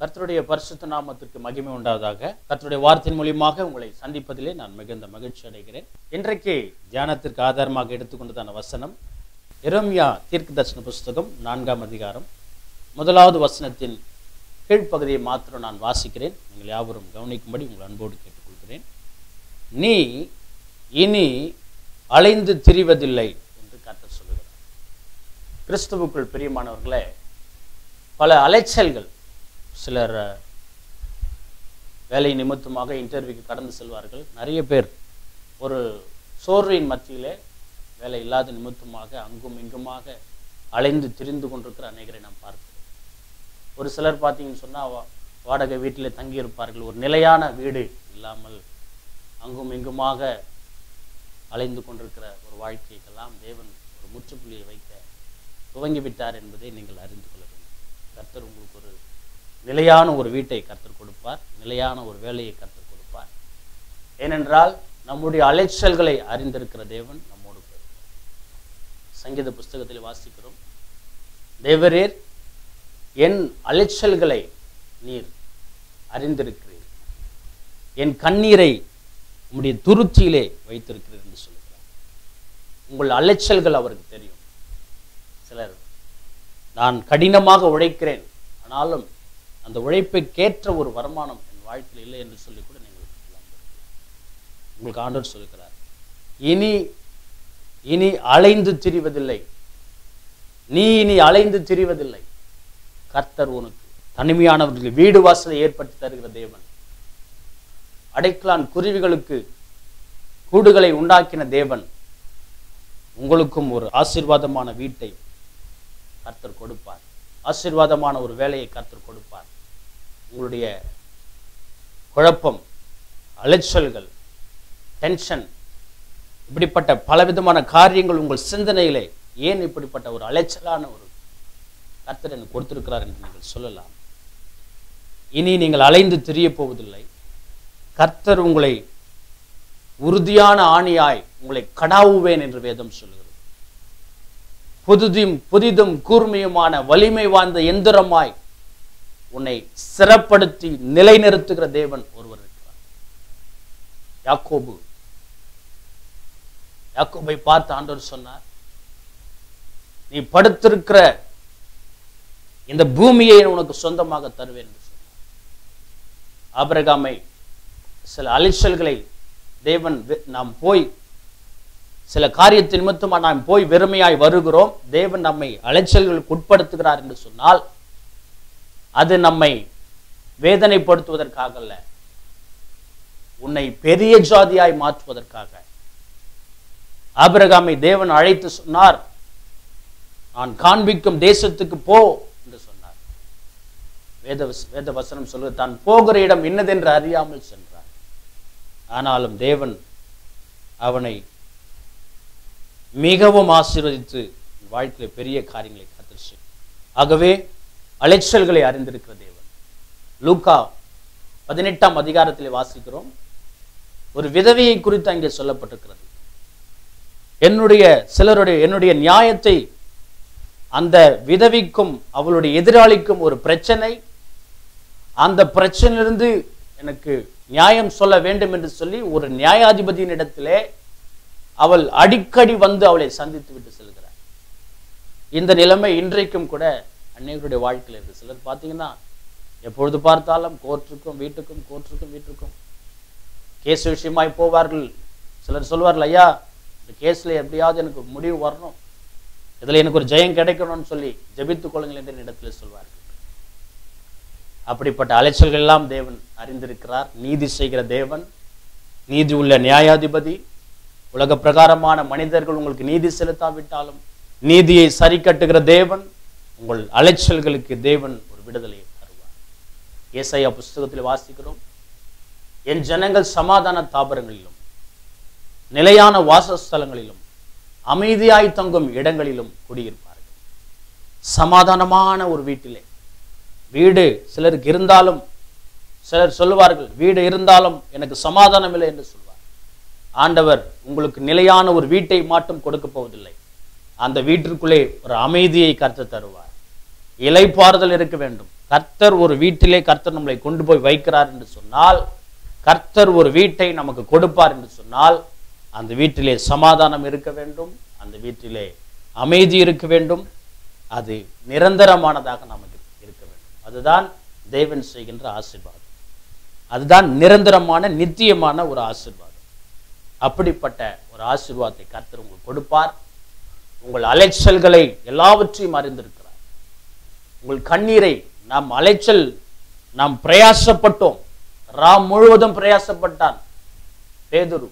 கர்த்தருடைய பரிசுத்த நாமத்திற்கு மகிமை உண்டாவதாக கர்த்தருடைய வார்த்தையின் மூலியமாக உங்களை சந்திப்பதிலே நான் மிகுந்த மகிழ்ச்சி அடைகிறேன் இன்றைக்கு தியானத்திற்கு ஆதாரமாக எடுத்துக்கொண்டதான வசனம் எரோமியா தீர்க்க தரிசன புஸ்தகம் நான்காம் அதிகாரம் முதலாவது வசனத்தின் கீழ்ப்பகுதியை மாத்திரம் நான் வாசிக்கிறேன் நீங்கள் யாவரும் கவனிக்கும்படி உங்கள் அன்போடு கேட்டுக்கொள்கிறேன் நீ இனி அலைந்து திரிவதில்லை என்று கர்த்தர் சொல்லுகிறார் கிறிஸ்துவுக்குள் பிரியமானவர்களே பல அலைச்சல்கள் சிலர் அஹ், வேலை நிமித்தமாக இன்டர்வியூக்கு கடந்து செல்வார்கள் நிறைய பேர் ஒரு சோர்வின் மத்தியிலே வேலை இல்லாத நிமித்தமாக அங்கும் இங்குமாக அலைந்து திரிந்து கொண்டிருக்கிற அநேகரை நாம் பார்க்கிறோம் ஒரு சிலர் பார்த்தீங்கன்னு சொன்னால் வாடகை வீட்டில் தங்கியிருப்பார்கள் ஒரு நிலையான வீடு இல்லாமல் அங்கும் இங்குமாக அலைந்து கொண்டிருக்கிற ஒரு வாழ்க்கைக்கெல்லாம் தேவன் ஒரு முற்றுப்புள்ளியை வைக்க துவங்கி விட்டார் என்பதை நீங்கள் அறிந்து கொள்ள வேண்டும் கர்த்தர் உங்களுக்கு ஒரு நிலையான ஒரு வீட்டை கர்த்தர் கொடுப்பார் நிலையான ஒரு வேலையை கர்த்தர் கொடுப்பார் ஏனென்றால் நம்முடைய அலைச்சல்களை அறிந்திருக்கிற தேவன் நம்மோடு கூட இருக்கிறார். சங்கீத புஸ்தகத்தில் வாசிக்கிறோம் தேவரீர் என் அலைச்சல்களை நீர் அறிந்திருக்கிறீர் என் கண்ணீரை உம்முடைய துருத்தியிலே வைத்திருக்கிறீர் என்று சொல்லுகிறார் உங்கள் அலைச்சல்கள் அவருக்கு தெரியும் சிலர் நான் கடினமாக உழைக்கிறேன் ஆனாலும் அந்த உழைப்புக்கேற்ற ஒரு வருமானம் என் வாழ்க்கையில் இல்லை என்று சொல்லி கூட நீங்கள் இருக்கலாம். உங்களுக்கு ஆண்டவர் சொல்லுகிறார் இனி இனி அலைந்து திரிவதில்லை நீ இனி அலைந்து திரிவதில்லை கர்த்தர் உனக்கு தனிமையானவர்களுக்கு வீடு வாசலை ஏற்படுத்தி தருகிற தேவன் அடைக்கலான் குருவிகளுக்கு கூடுகளை உண்டாக்கின தேவன் உங்களுக்கும் ஒரு ஆசீர்வாதமான வீட்டை கர்த்தர் கொடுப்பார் ஆசீர்வாதமான ஒரு வேலையை கர்த்தர் கொடுப்பார் உங்களுடைய குழப்பம் அலைச்சல்கள் டென்ஷன் இப்படிப்பட்ட பலவிதமான காரியங்கள் உங்கள் சிந்தனையிலே ஏன் இப்படிப்பட்ட ஒரு அலைச்சலான ஒரு கர்த்தர் எனக்கு கொடுத்திருக்கிறார் என்று நீங்கள் சொல்லலாம் இனி நீங்கள் அலைந்து திரிய போவதில்லை கர்த்தர் உங்களை உறுதியான ஆணியாய் உங்களை கடாவுவேன் என்று வேதம் சொல்லுகிறது புதுதும் புதிதும் கூர்மையுமான வலிமை வாய்ந்த எந்திரமாய் உன்னை சிறப்படுத்தி நிலைநிறுத்துகிற தேவன் ஒருவர் இருக்கிறார் யாக்கோபு யாக்கோபை பார்த்து ஆண்டவர் சொன்னார் நீ படுத்திருக்கிற இந்த பூமியை உனக்கு சொந்தமாக தருவேன் என்று சொன்னார் ஆபிரகாமை சில அலைச்சல்களை தேவன் வி- நாம் போய் சில காரியத்தின் நிமித்தமா நாம் போய் வெறுமையாய் வருகிறோம் தேவன் நம்மை அலைச்சல்களுக்கு உட்படுத்துகிறார் என்று சொன்னால் அது நம்மை வேதனைப்படுத்துவதற்காக அல்ல உன்னை பெரிய ஜாதியாய் மாற்றுவதற்காக ஆபிரகாமை தேவன் அழைத்து சொன்னார் நான் காண்பிக்கும் தேசத்துக்கு போ என்று சொன்னார் வேத வஸ்- வேத வசனம் சொல்லுவது தான் போகிற இடம் இன்னதென்று அறியாமல் சென்றார் ஆனாலும் தேவன் அவனை மிகவும் ஆசீர்வதித்து வாழ்க்கையில பெரிய காரியங்களை கத்திருச்சு ஆகவே அலைச்சல்களை அறிந்திருக்கிற தேவன் லூக்கா பதினெட்டாம் அதிகாரத்திலே வாசிக்கிறோம் ஒரு விதவையை குறித்து அங்கே சொல்லப்பட்டிருக்கிறது என்னுடைய சிலருடைய என்னுடைய நியாயத்தை அந்த விதவிக்கும் அவளுடைய எதிராளிக்கும் ஒரு பிரச்சனை அந்த பிரச்சனையிலிருந்து எனக்கு நியாயம் சொல்ல வேண்டும் என்று சொல்லி ஒரு நியாயாதிபதியின் இடத்திலே அவள் அடிக்கடி வந்து அவளை சந்தித்து விட்டு செல்கிறார் இந்த நிலைமை இன்றைக்கும் கூட அன்னையருடைய வாழ்க்கையில் இருக்கு சிலர் பார்த்தீங்கன்னா எப்பொழுது பார்த்தாலும் கோர்ட்டுக்கும் வீட்டுக்கும் கோர்ட்டுக்கும் வீட்டுக்கும் கேஸ் விஷயமாய் போவார்கள் சிலர் சொல்வார்கள் ஐயா இந்த கேஸ்ல எப்படியாவது எனக்கு முடிவு வரணும் இதுல எனக்கு ஒரு ஜெயம் கிடைக்கணும்னு சொல்லி ஜெபித்துக் கொள்ளுங்கள் என்று இடத்துல சொல்வார்கள் அப்படிப்பட்ட அலைச்சல்கள் எல்லாம் தேவன் அறிந்திருக்கிறார் நீதி செய்கிற தேவன் நீதி உள்ள நியாயாதிபதி உலக பிரகாரமான மனிதர்கள் உங்களுக்கு நீதி செலுத்தாவிட்டாலும் நீதியை சரி கட்டுகிற தேவன் உங்கள் அலைச்சல்களுக்கு தேவன் ஒரு விடுதலையை தருவார் ஏசாயா புஸ்தகத்தில் வாசிக்கிறோம் என் ஜனங்கள் சமாதான தாபரங்களிலும் நிலையான வாசஸ்தலங்களிலும் அமைதியாய் தங்கும் இடங்களிலும் குடியிருப்பார்கள் சமாதானமான ஒரு வீட்டிலே வீடு சிலருக்கு இருந்தாலும் சிலர் சொல்லுவார்கள் வீடு இருந்தாலும் எனக்கு சமாதானம் இல்லை என்று சொல்வார் ஆண்டவர் உங்களுக்கு நிலையான ஒரு வீட்டை மட்டும் கொடுக்க போவதில்லை அந்த வீட்டிற்குள்ளே ஒரு அமைதியை கருத்து தருவார் இலைப்பாறுதல் இருக்க வேண்டும் கர்த்தர் ஒரு வீட்டிலே கர்த்தர் நம்மளை கொண்டு போய் வைக்கிறார் என்று சொன்னால் கர்த்தர் ஒரு வீட்டை நமக்கு கொடுப்பார் என்று சொன்னால் அந்த வீட்டிலே சமாதானம் இருக்க வேண்டும் அந்த வீட்டிலே அமைதி இருக்க வேண்டும் அது நிரந்தரமானதாக நமக்கு இருக்க வேண்டும் அதுதான் தேவன் செய்கின்ற ஆசீர்வாதம் அதுதான் நிரந்தரமான நித்தியமான ஒரு ஆசீர்வாதம் அப்படிப்பட்ட ஒரு ஆசீர்வாதத்தை கர்த்தர் உங்களுக்கு கொடுப்பார் உங்கள் அலைச்சல்களை எல்லாவற்றையும் அறிந்திருக்கிறார் உங்கள் கண்ணீரை நாம் அலைச்சல் நாம் பிரயாசப்பட்டோம் ராம் முழுவதும் பிரயாசப்பட்டான் பேதுரு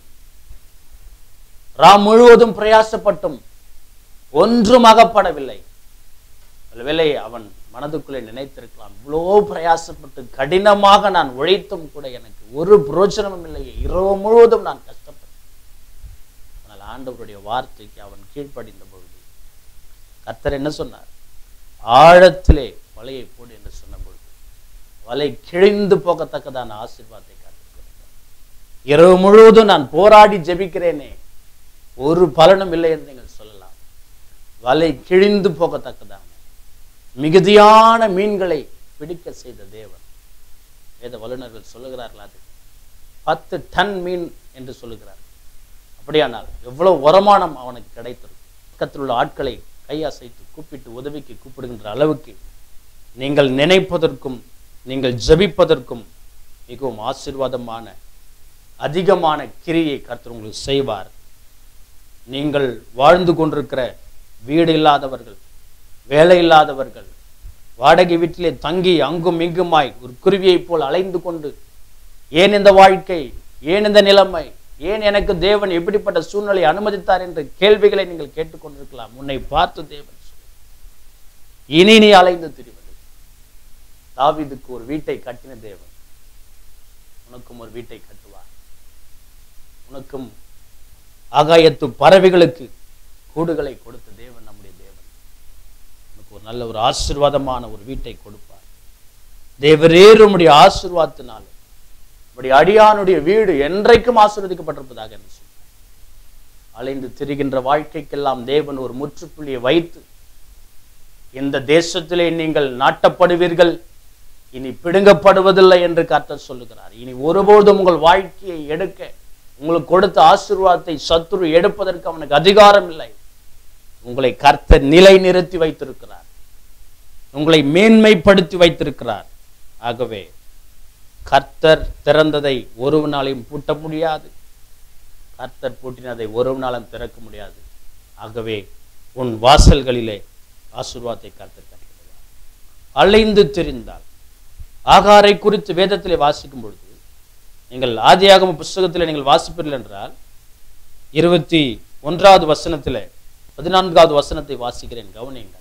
ராம் முழுவதும் பிரயாசப்பட்டும் ஒன்றும் அகப்படவில்லை ஒருவேளை அவன் மனதுக்குள்ளே நினைத்திருக்கலாம் இவ்வளோ பிரயாசப்பட்டு கடினமாக நான் உழைத்தும் கூட எனக்கு ஒரு புரோஜனமும் இல்லையே இரவு முழுவதும் நான் கஷ்டப்பட்டேன் ஆனால் ஆண்டவருடைய வார்த்தைக்கு அவன் கீழ்ப்படிந்த பொழுது கர்த்தர் என்ன சொன்னார் ஆழத்திலே வலையை போடு என்று சொன்ன பொழுது வலை கிழிந்து போகத்தக்கதான ஆசீர்வாதத்தை காத்திருக்கிறார் இரவு முழுவதும் நான் போராடி ஜெபிக்கிறேனே ஒரு பலனும் இல்லை என்று நீங்கள் சொல்லலாம் வலை கிழிந்து போகத்தக்கதான மிகுதியான மீன்களை பிடிக்க செய்த தேவன் வேத வல்லுநர்கள் சொல்லுகிறார்கள் அது பத்து டன் மீன் என்று சொல்லுகிறார் அப்படியானால் எவ்வளவு வருமானம் அவனுக்கு கிடைத்திருக்கும் பக்கத்தில் உள்ள ஆட்களை கையசைத்து கூப்பிட்டு உதவிக்கு கூப்பிடுகின்ற அளவுக்கு நீங்கள் நினைப்பதற்கும் நீங்கள் ஜெபிப்பதற்கும் மிகவும் ஆசீர்வாதமான அதிகமான கிரியை கர்த்தர் உங்களுக்கு செய்வார் நீங்கள் வாழ்ந்து கொண்டிருக்கிற வீடு இல்லாதவர்கள் வேலை இல்லாதவர்கள் வாடகை வீட்டிலே தங்கி அங்கும் இங்குமாய் ஒரு குருவியைப் போல் அலைந்து கொண்டு ஏன் இந்த வாழ்க்கை ஏன் இந்த நிலைமை ஏன் எனக்கு தேவன் எப்படிப்பட்ட சூழ்நிலை அனுமதித்தார் என்ற கேள்விகளை நீங்கள் கேட்டுக்கொண்டிருக்கலாம் உன்னை பார்த்து தேவன் சொல்லுவார். இனி நீ அலைந்து திரிவது தாவீதுக்கு ஒரு வீட்டை கட்டின தேவன் உனக்கும் ஒரு வீட்டை கட்டுவார் உனக்கும் ஆகாயத்து பறவைகளுக்கு கூடுகளை கொடுத்த தேவன் நம்முடைய தேவன் உனக்கு ஒரு நல்ல ஒரு ஆசீர்வாதமான ஒரு வீட்டை கொடுப்பார் தேவரேறு உம்முடைய ஆசீர்வாதத்தினாலும் உம்முடைய அடியானுடைய வீடு என்றைக்கும் ஆசீர்வதிக்கப்பட்டிருப்பதாக என்று சொன்னார் அலைந்து திரிகின்ற வாழ்க்கைக்கெல்லாம் தேவன் ஒரு முற்றுப்புள்ளியை வைத்து இந்த தேசத்திலே நீங்கள் நாட்டப்படுவீர்கள் இனி பிடுங்கப்படுவதில்லை என்று கர்த்தர் சொல்லுகிறார் இனி ஒருபோதும் உங்கள் வாழ்க்கையை எடுக்க உங்களுக்கு கொடுத்த ஆசீர்வாதத்தை சத்துரு எடுப்பதற்கு அவனுக்கு அதிகாரம் இல்லை உங்களை கர்த்தர் நிலை நிறுத்தி வைத்திருக்கிறார் உங்களை மேன்மைப்படுத்தி வைத்திருக்கிறார் ஆகவே கர்த்தர் திறந்ததை ஒருவனாலையும் பூட்ட முடியாது கர்த்தர் பூட்டினதை ஒருவனாலும் திறக்க முடியாது ஆகவே உன் வாசல்களிலே ஆசீர்வாதத்தை கர்த்தர் கட்டிடுவார் அலைந்து தெரிந்தால் ஆகாரை குறித்து வேதத்திலே வாசிக்கும் பொழுது நீங்கள் ஆதியாகம புஸ்தகத்தில் நீங்கள் வாசிப்பீர்கள் என்றால் இருபத்தி ஒன்றாவது வசனத்திலே பதினான்காவது வசனத்தை வாசிக்கிறேன் கவனியுங்கள்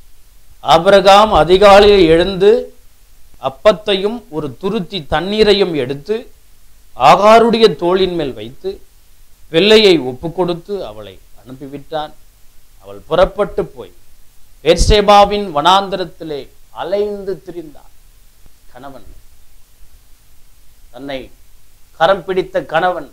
ஆபிரகாம் அதிகாலையில் எழுந்து அப்பத்தையும் ஒரு துருத்தி தண்ணீரையும் எடுத்து ஆகாருடைய தோளின் மேல் வைத்து பிள்ளையை ஒப்பு கொடுத்து அவளை அனுப்பிவிட்டான் அவள் புறப்பட்டு போய் பேர்சேபாவின் வனாந்தரத்திலே அலைந்து திரிந்தாள் கணவன் தன்னை கரம் பிடித்த கணவன்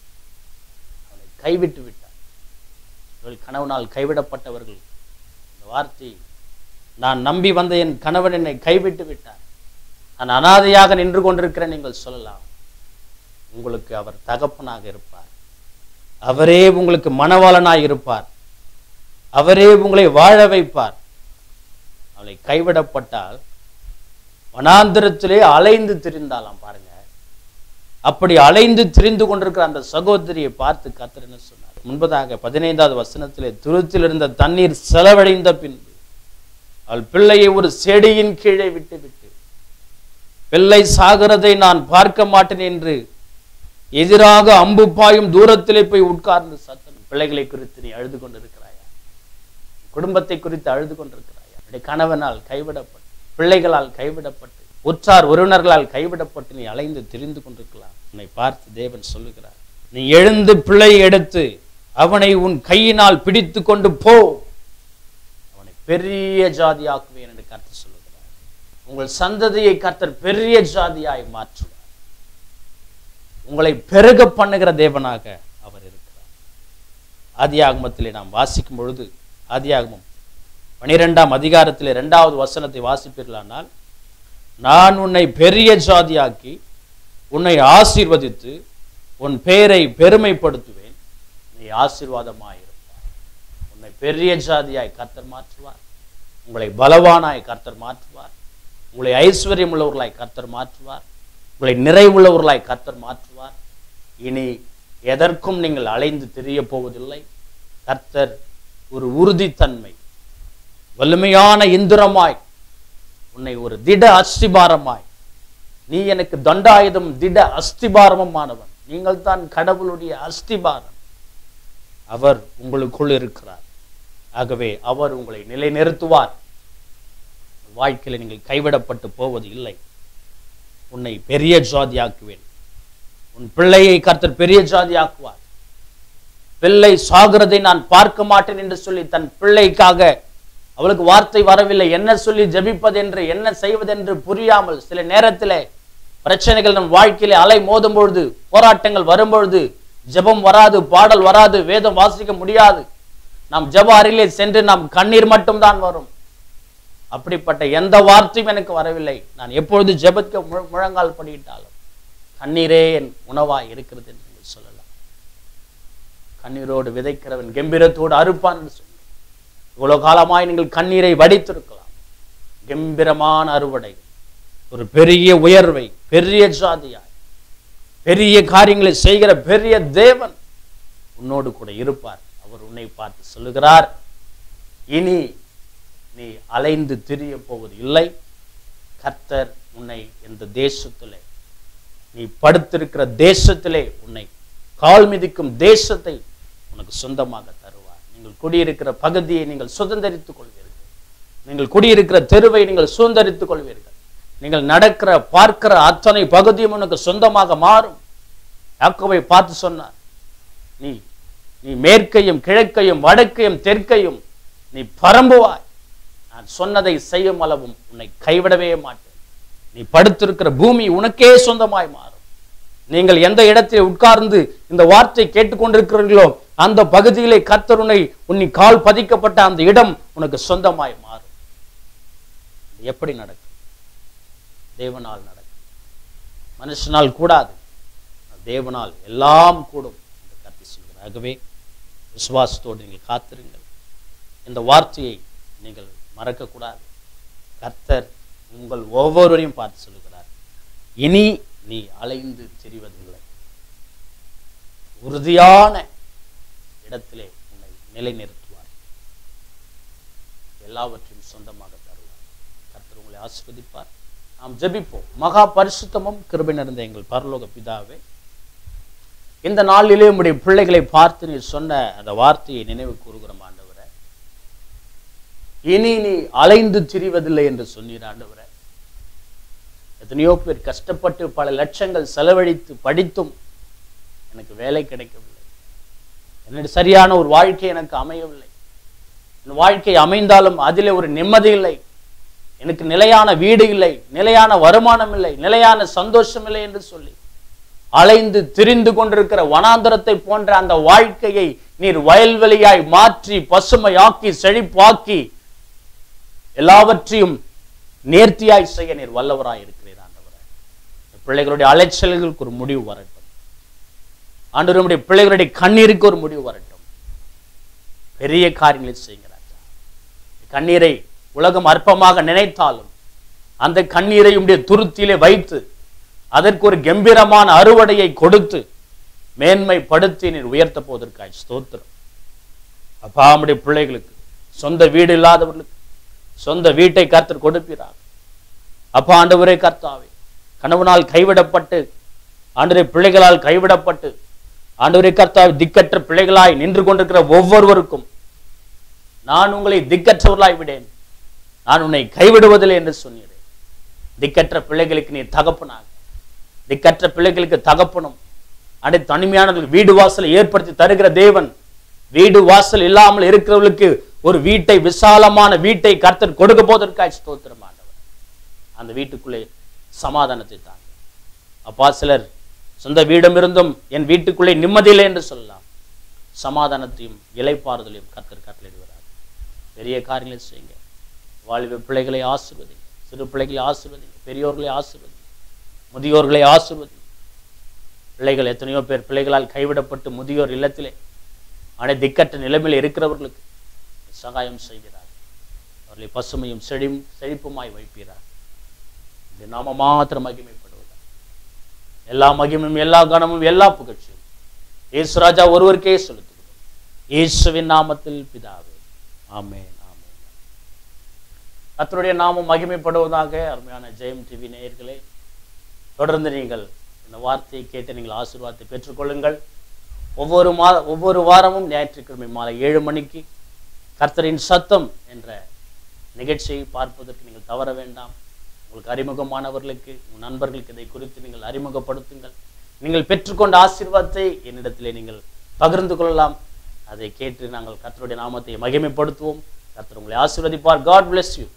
அவனை கைவிட்டு விட்டார் இவள் கணவனால் கைவிடப்பட்டவர்கள் இந்த வார்த்தை நான் நம்பி வந்த என் கணவன் என்னை கைவிட்டு விட்டார் நான் அனாதையாக நின்று கொண்டிருக்கிறேன் நீங்கள் சொல்லலாம் உங்களுக்கு அவர் தகப்பனாக இருப்பார் அவரே உங்களுக்கு மணவாளனாய் இருப்பார் அவரே உங்களை வாழ வைப்பார் அவளை கைவிடப்பட்டால் வனாந்திரத்திலே அலைந்து திரிந்தாலாம் பாருங்க அப்படி அலைந்து திரிந்து கொண்டிருக்கிற அந்த சகோதரியை பார்த்து கர்த்தர் என்ன சொன்னார் முன்பதாக பதினைந்தாவது வசனத்திலே துருத்தில் இருந்த தண்ணீர் செலவடைந்த பின்பு அவள் பிள்ளையை ஒரு செடியின் கீழே விட்டு விட்டு பிள்ளை சாகிறதை நான் பார்க்க மாட்டேன் என்று எதிராக அம்பு பாயும் தூரத்திலே போய் உட்கார்ந்து சத்தம் பிள்ளைகளை குறித்து நீ அழுது கொண்டிருக்கிறாயா குடும்பத்தை குறித்து அழுது கொண்டிருக்கிறாயா உன்னுடைய கணவனால் கைவிடப்பட்டு பிள்ளைகளால் கைவிடப்பட்டு உற்றார் உறவினர்களால் கைவிடப்பட்டு நீ அலைந்து திரிந்து கொண்டிருக்கலாம் உன்னை பார்த்து தேவன் சொல்லுகிறார் நீ எழுந்து பிள்ளை எடுத்து அவனை உன் கையினால் பிடித்து கொண்டு போ அவனை பெரிய ஜாதியாக்குவேன் என்று கர்த்தர் சொல்லுகிறார் உங்கள் சந்ததியை கர்த்தர் பெரிய ஜாதியாய் மாற்றுவார் உங்களை பெருக பண்ணுகிற தேவனாக அவர் இருக்கிறார் ஆதியாகமத்திலே நாம் வாசிக்கும் பொழுது ஆதியாகமம் பனிரெண்டாம் அதிகாரத்திலே இரண்டாவது வசனத்தை வாசிப்பீர்களானால் நான் உன்னை பெரிய ஜாதியாக்கி உன்னை ஆசீர்வதித்து உன் பேரை பெருமைப்படுத்துவேன் நீ ஆசீர்வாதமாயிருப்பாய் உன்னை பெரிய ஜாதியாய் கர்த்தர் மாற்றுவார் உங்களை பலவானாய் கர்த்தர் மாற்றுவார் உங்களை ஐஸ்வர்யம் உள்ளவர்களாய் கர்த்தர் மாற்றுவார் உங்களை நிறைவுள்ளவர்களாய் கர்த்தர் மாற்றுவார் இனி எதற்கும் நீங்கள் அலைந்து தெரிய போவதில்லை கர்த்தர் ஒரு உறுதித்தன்மை வலிமையான இந்திரமாய் உன்னை ஒரு திட அஸ்திபாரமாய் நீ எனக்கு தண்டாயுதம் திட அஸ்திபாரமுமானவன் நீங்கள் தான் கடவுளுடைய அஸ்திபாரம் அவர் உங்களுக்குள் இருக்கிறார் ஆகவே அவர் உங்களை நிலைநிறுத்துவார் வாழ்க்கையில் நீங்கள் கைவிடப்பட்டு போவது இல்லை உன்னை பெரிய ஜாதியாக்குவேன் உன் பிள்ளையை கர்த்தர் பெரிய ஜாதியாக்குவார் பிள்ளை சாகிறதை நான் பார்க்க மாட்டேன் என்று சொல்லி தன் பிள்ளைக்காக அவளுக்கு வார்த்தை வரவில்லை என்ன சொல்லி ஜெபிப்பதென்று என்ன செய்வதென்று புரியாமல் சில நேரத்திலே பிரச்சனைகள் நம் வாழ்க்கையிலே அலை மோதும் பொழுது போராட்டங்கள் வரும்பொழுது ஜெபம் வராது பாடல் வராது வேதம் வாசிக்க முடியாது நாம் ஜெப அறையிலே சென்று நாம் கண்ணீர் மட்டும்தான் வரும் அப்படிப்பட்ட எந்த வார்த்தையும் எனக்கு வரவில்லை நான் எப்பொழுது ஜெபத்துக்கு முழ- முழங்கால் படியிட்டாலும் கண்ணீரே என் உணவாய் இருக்கிறது என்று நீங்கள் சொல்லலாம் கண்ணீரோடு விதைக்கிறவன் கம்பீரத்தோடு அறுப்பான் என்று சொன்னார் இவ்வளவு காலமாய் நீங்கள் கண்ணீரை வடித்திருக்கலாம் கம்பீரமான அறுவடை ஒரு பெரிய உயர்வை பெரிய ஜாதியாய் பெரிய காரியங்களை செய்கிற பெரிய தேவன் உன்னோடு கூட இருப்பார் அவர் உன்னை பார்த்து சொல்லுகிறார் இனி நீ அலைந்து திரிய போவது இல்லை கர்த்தர் உன்னை இந்த தேசத்திலே நீ படுத்திருக்கிற தேசத்திலே உன்னை கால் மிதிக்கும் தேசத்தை உனக்கு சொந்தமாக தருவார் நீங்கள் குடியிருக்கிற பகுதியை நீங்கள் சுதந்தரித்துக் கொள்வீர்கள் நீங்கள் குடியிருக்கிற தெருவை நீங்கள் சுதந்தரித்துக் கொள்வீர்கள் நீங்கள் நடக்கிற பார்க்கிற அத்தனை பகுதியும் உனக்கு சொந்தமாக மாறும் யாக்கோபை பார்த்து சொன்னார் நீ நீ மேற்கையும் கிழக்கையும் வடக்கையும் தெற்கையும் நீ பரம்புவாய் நான் சொன்னதை செய்யும் அளவும் உன்னை கைவிடவே மாட்டேன் நீ படுத்திருக்கிற பூமி உனக்கே சொந்தமாய் மாறும் நீங்கள் எந்த இடத்தில் உட்கார்ந்து இந்த வார்த்தை கேட்டுக்கொண்டிருக்கிறீர்களோ அந்த பகுதியிலே கர்த்தர் உன்னை உன்னை கால் பதிக்கப்பட்ட அந்த இடம் உனக்கு சொந்தமாய் மாறும் இது எப்படி நடக்கும் தேவனால் நடக்கும் மனுஷனால் கூடாது தேவனால் எல்லாம் கூடும் என்று கர்த்தர் சொல்கிறார் ஆகவே விசுவாசத்தோடு நீங்கள் காத்திருங்கள் இந்த வார்த்தையை நீங்கள் மறக்கக்கூடாது கர்த்தர் உங்கள் ஒவ்வொருவரையும் பார்த்து சொல்லுகிறார் இனி நீ அலைந்து திரிவதில்லை உறுதியான இடத்திலே உன்னை நிலைநிறுத்துவார் எல்லாவற்றையும் சொந்தமாக தருவார் கர்த்தர் உங்களை ஆஸ்வதிப்பார் நாம் ஜெபிப்போம் மகா பரிசுத்தமும் கிருபை நிறைந்த எங்கள் பரலோக பிதாவே இந்த நாளிலே உம்முடைய பிள்ளைகளை பார்த்து நீ சொன்ன அந்த வார்த்தையை நினைவு கூறுகிறோம் ஆண்டவரே இனி நீ அலைந்து திரிவதில்லை என்று சொன்னீர் ஆண்டவரே எத்தனையோ பேர் கஷ்டப்பட்டு பல லட்சங்கள் செலவழித்து படித்தும் எனக்கு வேலை கிடைக்கவில்லை என்னுடைய சரியான ஒரு வாழ்க்கை எனக்கு அமையவில்லை என் வாழ்க்கை அமைந்தாலும் அதிலே ஒரு நிம்மதி இல்லை எனக்கு நிலையான வீடு இல்லை நிலையான வருமானம் இல்லை நிலையான சந்தோஷம் இல்லை என்று சொல்லி அலைந்து திரிந்து கொண்டிருக்கிற வனாந்தரத்தை போன்ற அந்த வாழ்க்கையை நீர் வயல்வெளியாய் மாற்றி பசுமையாக்கி செழிப்பாக்கி எல்லாவற்றையும் நேர்த்தியாய் செய்ய நீர் வல்லவராய் இருக்கிறீர் ஆண்டவரே இந்த பிள்ளைகளுடைய அலைச்சல்களுக்கு ஒரு முடிவு வரட்டும் ஆண்டவருடைய பிள்ளைகளுடைய கண்ணீருக்கு ஒரு முடிவு வரட்டும் பெரிய காரியங்களை செய்கிறார் கண்ணீரை உலகம் அற்பமாக நினைத்தாலும் அந்த கண்ணீரை உடைய துருத்தியிலே வைத்து அதற்கு ஒரு கம்பீரமான அறுவடையை கொடுத்து மேன்மைப்படுத்தி நீர் உயர்த்த போவதற்காய் ஸ்தோத்திரம் அப்பா நம்முடைய பிள்ளைகளுக்கு சொந்த வீடு இல்லாதவர்களுக்கு சொந்த வீட்டை கர்த்தர் கொடுப்பீரார் அப்பா ஆண்டவரே கர்த்தாவே கணவனால் கைவிடப்பட்டு ஆண்டவரே பிள்ளைகளால் கைவிடப்பட்டு ஆண்டவரே கர்த்தாவே திக்கற்ற பிள்ளைகளாய் நின்று கொண்டிருக்கிற ஒவ்வொருவருக்கும் நான் உங்களை திக்கற்றவர்களாய் விடேன் நான் உன்னை கைவிடுவதில்லை என்று சொன்னீரே திக்கற்ற பிள்ளைகளுக்கு நீ தகப்பனாக திக்கற்ற பிள்ளைகளுக்கு தகப்பனும் அடை தனிமையானவர்களுக்கு வீடு வாசலை ஏற்படுத்தி தருகிற தேவன் வீடு வாசல் இல்லாமல் இருக்கிறவர்களுக்கு ஒரு வீட்டை விசாலமான வீட்டை கர்த்தர் கொடுக்க போவதற்காக ஸ்தோத்திரம் ஆண்டவர் அந்த வீட்டுக்குள்ளே சமாதானத்தை தாங்க அப்பா சிலர் சொந்த வீடும் இருந்தும் என் வீட்டுக்குள்ளே நிம்மதியில்லை என்று சொல்லலாம் சமாதானத்தையும் இலைப்பாறுதலையும் கர்த்தர் கட்டளையிடுவார் பெரிய காரியங்களை செய்யுங்க வாழ்வு பிள்ளைகளை ஆசிர்வதிங்க சிறு பிள்ளைகளை ஆசிர்வதிங்க பெரியோர்களை ஆசிர்வதிங்க முதியோர்களை ஆசிர்வதிங்க பிள்ளைகள் எத்தனையோ பேர் பிள்ளைகளால் கைவிடப்பட்டு முதியோர் இல்லத்திலே அனை திக்கற்ற நிலைமையில் இருக்கிறவர்களுக்கு சகாயம் செய்கிறார் அவர்களை பசுமையும் செழியும் செழிப்புமாய் வைப்பீரார் இந்த நாம மாத்திரம் மகிமைப்படுவதா எல்லா மகிமையும் எல்லா கனமும் எல்லா புகழ்ச்சியும் இயேசு ராஜா ஒருவருக்கே செலுத்துகிறோம் இயேசுவின் நாமத்தில் பிதாவே ஆமென் ஆமென் கர்த்தருடைய நாமம் மகிமைப்படுவதாக அருமையான ஜெயம் டிவி நேயர்களே தொடர்ந்து நீங்கள் இந்த வார்த்தையை கேட்டு நீங்கள் ஆசீர்வாதத்தை பெற்றுக்கொள்ளுங்கள் ஒவ்வொரு மா ஒவ்வொரு வாரமும் ஞாயிற்றுக்கிழமை மாலை ஏழு மணிக்கு கர்த்தரின் சத்தம் என்ற நிகழ்ச்சியை பார்ப்பதற்கு நீங்கள் தவற வேண்டாம் உங்களுக்கு அறிமுகமானவர்களுக்கு உங்கள் நண்பர்களுக்கு இதை குறித்து நீங்கள் அறிமுகப்படுத்துங்கள் நீங்கள் பெற்றுக்கொண்ட ஆசீர்வாதத்தை என்னிடத்திலே நீங்கள் பகிர்ந்து கொள்ளலாம் அதை கேட்டு நாங்கள் கர்த்தருடைய நாமத்தை மகிமைப்படுத்துவோம் கர்த்தர் உங்களை ஆசீர்வதிப்பார் காட் bless யூ